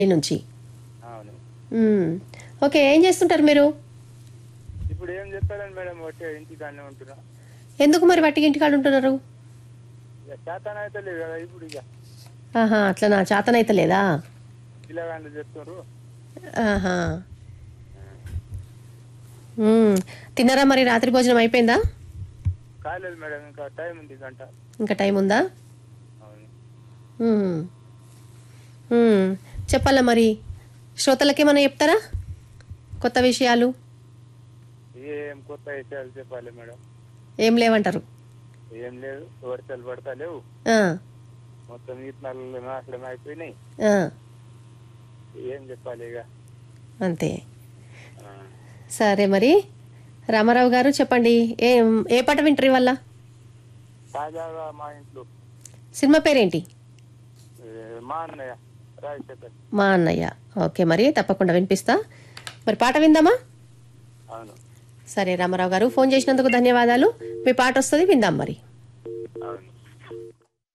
నుంచి అవును మ్మ్. ఓకే ఏం చేస్తుంటారు మీరు ఇప్పుడు ఏం చెప్తారని మేడం వచ్చే ఇంటికాడనే ఉంటున్నా ఎందుకు మరి వట్టిగా ఇంటికాడ ఉంటున్నారు ఇక చేతన అయితే లేదు కదా ఇప్పుడు ఇక ఆహా అట్లా నా చేతనైతే లేదా పిల్లగాళ్ళు చెప్తున్నారు ఆహా మ్మ్. తిన్నారా మరి రాత్రి భోజనం అయిపోయిందా కాలేదు మేడం ఇంకా టైం ఉంది గంట ఇంకా టైం ఉందా అవును మ్మ్. మ్మ్. చెప్పాలా మరి శ్రోతలకి ఏమైనా చెప్తారా కొత్త విషయాలు ఏం కొత్త విషయాలు చెప్పాలి మేడం ఏం లేవంటారు ఏం లేదు వర్షాలు పడతా లేవు ఆ, మొత్తం విత్తనాలు నాశనం అయిపోయినాయి ఆ, ఏం చెప్పాలి ఇక అంతే ఆ. సరే మరి రామారావు గారు చెప్పండి ఏం ఏ పాట వింటారు వల్ల తాజాగా మా ఇంట్లో సినిమా పేరేంటి ఏ, మా అన్నయ్య రాజశేఖర్ మా అన్నయ్య ఓకే మరి తప్పకుండా వినిపిస్తా మరి పాట విందామా అవును సరే రామారావు గారు ఫోన్ చేసినందుకు ధన్యవాదాలు మీ పాట వస్తుంది విందాం మరి అవును